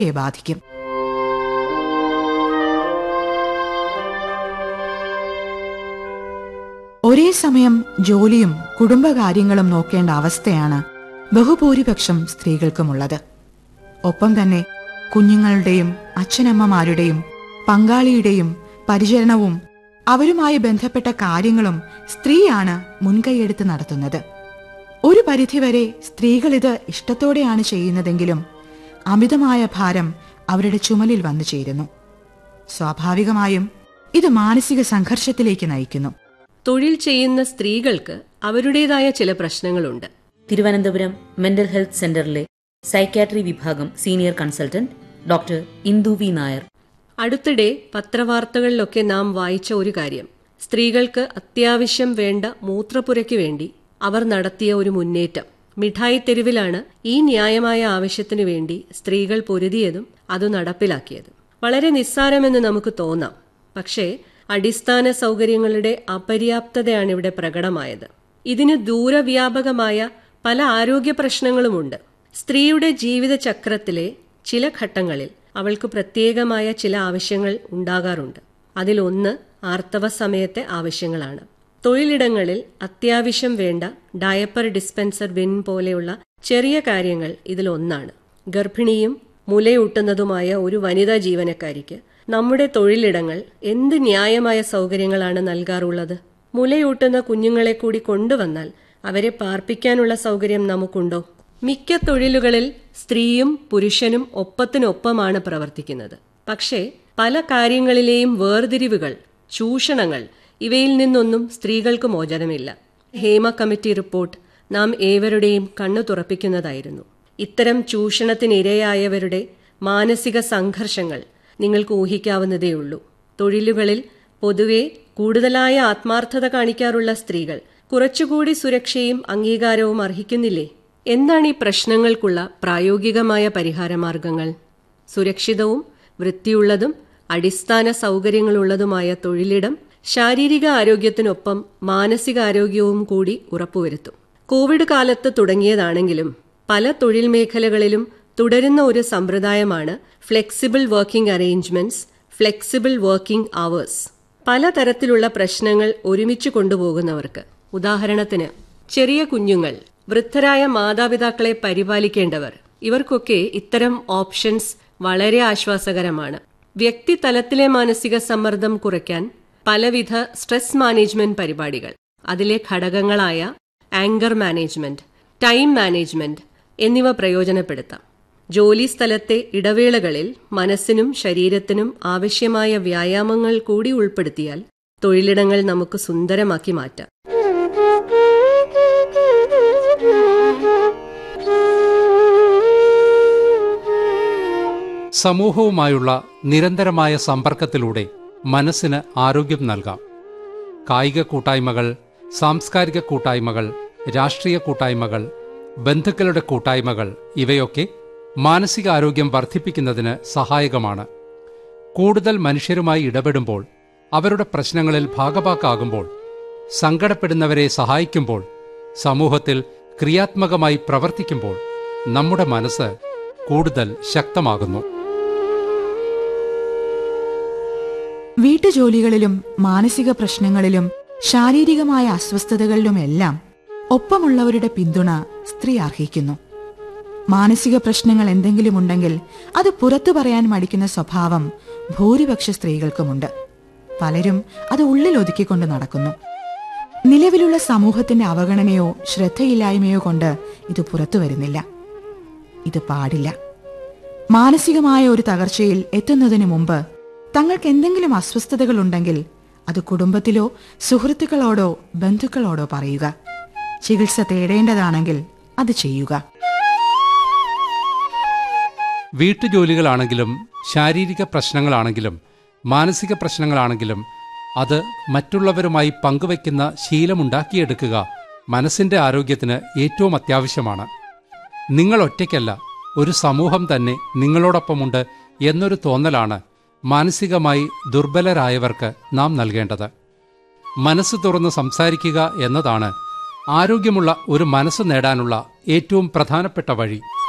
യെ ബാധിക്കും ഒരേ സമയം ജോലിയും കുടുംബകാര്യങ്ങളും നോക്കേണ്ട അവസ്ഥയാണ് ബഹുഭൂരിപക്ഷം സ്ത്രീകൾക്കുമുള്ളത് ഒപ്പം തന്നെ കുഞ്ഞുങ്ങളുടെയും അച്ഛനമ്മമാരുടെയും പങ്കാളിയുടെയും പരിചരണവും അവരുമായി ബന്ധപ്പെട്ട കാര്യങ്ങളും സ്ത്രീയാണ് മുൻകൈയെടുത്ത് നടത്തുന്നത് ഒരു പരിധിവരെ സ്ത്രീകൾ ഇത് ഇഷ്ടത്തോടെയാണ് ചെയ്യുന്നതെങ്കിലും അമിതമായ ഭാരം അവരുടെ ചുമലിൽ വന്നു ചേരുന്നു സ്വാഭാവികമായും ഇത് മാനസിക സംഘർഷത്തിലേക്ക് നയിക്കുന്നു തൊഴിൽ ചെയ്യുന്ന സ്ത്രീകൾക്ക് അവരുടേതായ ചില പ്രശ്നങ്ങളുണ്ട് തിരുവനന്തപുരം മെന്റൽ ഹെൽത്ത് സെന്ററിലെ സൈക്യാട്രി വിഭാഗം senior consultant doctor Indu V Nair അടുത്തിടെ പത്രവാർത്തകളിലൊക്കെ നാം വായിച്ച ഒരു കാര്യം സ്ത്രീകൾക്ക് അത്യാവശ്യം വേണ്ട മൂത്രപ്പുരയ്ക്ക് വേണ്ടി അവർ നടത്തിയ ഒരു മുന്നേറ്റം മിഠായി തെരുവിലാണ് ഈ ന്യായമായ ആവശ്യത്തിനു വേണ്ടി സ്ത്രീകൾ പൊരുതിയതും അത് നടപ്പിലാക്കിയതും വളരെ നിസ്സാരമെന്ന് നമുക്ക് തോന്നാം പക്ഷേ അടിസ്ഥാന സൗകര്യങ്ങളുടെ അപര്യാപ്തതയാണ് ഇവിടെ പ്രകടമായത് ഇതിന് ദൂരവ്യാപകമായ പല ആരോഗ്യ പ്രശ്നങ്ങളുമുണ്ട് സ്ത്രീയുടെ ജീവിതചക്രത്തിലെ ചില ഘട്ടങ്ങളിൽ അവൾക്ക് പ്രത്യേകമായ ചില ആവശ്യങ്ങൾ ഉണ്ടാകാറുണ്ട് അതിലൊന്ന് ആർത്തവ സമയത്തെ ആവശ്യങ്ങളാണ് തൊഴിലിടങ്ങളിൽ അത്യാവശ്യം വേണ്ട ഡയപ്പർ ഡിസ്പെൻസർ ബിൻ പോലെയുള്ള ചെറിയ കാര്യങ്ങൾ ഇതിലൊന്നാണ് ഗർഭിണിയും മുലയൂട്ടുന്നതുമായ ഒരു വനിതാ ജീവനക്കാരിക്ക് നമ്മുടെ തൊഴിലിടങ്ങൾ എന്ത് ന്യായമായ സൗകര്യങ്ങളാണ് നൽകാറുള്ളത് മുലയൂട്ടുന്ന കുഞ്ഞുങ്ങളെ കൂടി കൊണ്ടുവന്നാൽ അവരെ പാർപ്പിക്കാനുള്ള സൗകര്യം നമുക്കുണ്ടോ മിക്ക തൊഴിലുകളിൽ സ്ത്രീയും പുരുഷനും ഒപ്പത്തിനൊപ്പമാണ് പ്രവർത്തിക്കുന്നത് പക്ഷേ പല കാര്യങ്ങളിലെയും വേർതിരിവുകൾ ചൂഷണങ്ങൾ ഇവയിൽ നിന്നൊന്നും സ്ത്രീകൾക്ക് മോചനമില്ല ഹേമ കമ്മിറ്റി റിപ്പോർട്ട് നാം ഏവരുടെയും കണ്ണു തുറപ്പിക്കുന്നതായിരുന്നു ഇത്തരം ചൂഷണത്തിനിരയായവരുടെ മാനസിക സംഘർഷങ്ങൾ നിങ്ങൾക്ക് ഊഹിക്കാവുന്നതേയുള്ളൂ തൊഴിലുകളിൽ പൊതുവെ കൂടുതലായ ആത്മാർത്ഥത കാണിക്കാറുള്ള സ്ത്രീകൾ കുറച്ചുകൂടി സുരക്ഷയും അംഗീകാരവും അർഹിക്കുന്നില്ലേ എന്താണ് ഈ പ്രശ്നങ്ങൾക്കുള്ള പ്രായോഗികമായ പരിഹാരമാർഗങ്ങൾ സുരക്ഷിതവും വൃത്തിയുള്ളതും അടിസ്ഥാന സൗകര്യങ്ങളുള്ളതുമായ തൊഴിലിടം ശാരീരിക ആരോഗ്യത്തിനൊപ്പം മാനസികാരോഗ്യവും കൂടി ഉറപ്പുവരുത്തും കോവിഡ് കാലത്ത് തുടങ്ങിയതാണെങ്കിലും പല തൊഴിൽ മേഖലകളിലും തുടരുന്ന ഒരു സമ്പ്രദായമാണ് flexible working arrangements flexible working hours പലതരത്തിലുള്ള പ്രശ്നങ്ങൾ ഒരുമിച്ച് കൊണ്ടുപോകുന്നവർക്ക് ഉദാഹരണത്തിന് ചെറിയ കുഞ്ഞുങ്ങൾ വൃദ്ധരായ മാതാപിതാക്കളെ പരിപാലിക്കേണ്ടവർ ഇവർക്കൊക്കെ ഇത്തരം ഓപ്ഷൻസ് വളരെ ആശ്വാസകരമാണ് വ്യക്തിതലത്തിലെ മാനസിക സമ്മർദ്ദം കുറയ്ക്കാൻ പലവിധ സ്ട്രെസ് മാനേജ്മെന്റ് പരിപാടികൾ അതിലെ ഘടകങ്ങളായ ആങ്കർ മാനേജ്മെന്റ് ടൈം മാനേജ്മെന്റ് എന്നിവ പ്രയോജനപ്പെടുത്താം ജോലി സ്ഥലത്തെ ഇടവേളകളിൽ മനസ്സിനും ശരീരത്തിനും ആവശ്യമായ വ്യായാമങ്ങൾ കൂടി ഉൾപ്പെടുത്തിയാൽ തൊഴിലിടങ്ങൾ നമുക്ക് സുന്ദരമാക്കി മാറ്റാം സമൂഹവുമായുള്ള നിരന്തരമായ സമ്പർക്കത്തിലൂടെ മനസ്സിന് ആരോഗ്യം നൽകാം കായിക കൂട്ടായ്മകൾ സാംസ്കാരിക കൂട്ടായ്മകൾ രാഷ്ട്രീയ കൂട്ടായ്മകൾ ബന്ധുക്കളുടെ കൂട്ടായ്മകൾ ഇവയൊക്കെ മാനസികാരോഗ്യം വർദ്ധിപ്പിക്കുന്നതിന് സഹായകമാണ് കൂടുതൽ മനുഷ്യരുമായി ഇടപെടുമ്പോൾ അവരുടെ പ്രശ്നങ്ങളിൽ ഭാഗഭാക്കാകുമ്പോൾ സങ്കടപ്പെടുന്നവരെ സഹായിക്കുമ്പോൾ സമൂഹത്തിൽ ക്രിയാത്മകമായി പ്രവർത്തിക്കുമ്പോൾ നമ്മുടെ മനസ്സ് കൂടുതൽ ശക്തമാകുന്നു വീട്ടുജോലികളിലും മാനസിക പ്രശ്നങ്ങളിലും ശാരീരികമായ അസ്വസ്ഥതകളിലുമെല്ലാം ഒപ്പമുള്ളവരുടെ പിന്തുണ സ്ത്രീ അർഹിക്കുന്നു മാനസിക പ്രശ്നങ്ങൾ എന്തെങ്കിലും ഉണ്ടെങ്കിൽ അത് പുറത്തു പറയാൻ മടിക്കുന്ന സ്വഭാവം ഭൂരിപക്ഷ സ്ത്രീകൾക്കുമുണ്ട് പലരും അത് ഉള്ളിൽ ഒതുക്കിക്കൊണ്ട് നടക്കുന്നു നിലവിലുള്ള സമൂഹത്തിന്റെ അവഗണനയോ ശ്രദ്ധയില്ലായ്മയോ കൊണ്ട് ഇത് പുറത്തു വരുന്നില്ല ഇത് പാടില്ല മാനസികമായ ഒരു തകർച്ചയിൽ എത്തുന്നതിനു മുമ്പ് തങ്ങൾക്ക് എന്തെങ്കിലും അസ്വസ്ഥതകൾ ഉണ്ടെങ്കിൽ അത് കുടുംബത്തിലോ സുഹൃത്തുക്കളോടോ ബന്ധുക്കളോടോ പറയുക ചികിത്സ തേടേണ്ടതാണെങ്കിൽ അത് ചെയ്യുക വീട്ടുജോലികളാണെങ്കിലും ശാരീരിക പ്രശ്നങ്ങളാണെങ്കിലും മാനസിക പ്രശ്നങ്ങളാണെങ്കിലും അത് മറ്റുള്ളവരുമായി പങ്കുവയ്ക്കുന്ന ശീലമുണ്ടാക്കിയെടുക്കുക മനസ്സിന്റെ ആരോഗ്യത്തിന് ഏറ്റവും അത്യാവശ്യമാണ് നിങ്ങൾ ഒറ്റയ്ക്കല്ല ഒരു സമൂഹം തന്നെ നിങ്ങളോടൊപ്പമുണ്ട് എന്നൊരു തോന്നലാണ് മാനസികമായി ദുർബലരായവർക്ക് നാം നൽകേണ്ടത് മനസ്സ് തുറന്ന് സംസാരിക്കുക എന്നതാണ് ആരോഗ്യമുള്ള ഒരു മനസ്സ് നേടാനുള്ള ഏറ്റവും പ്രധാനപ്പെട്ട വഴി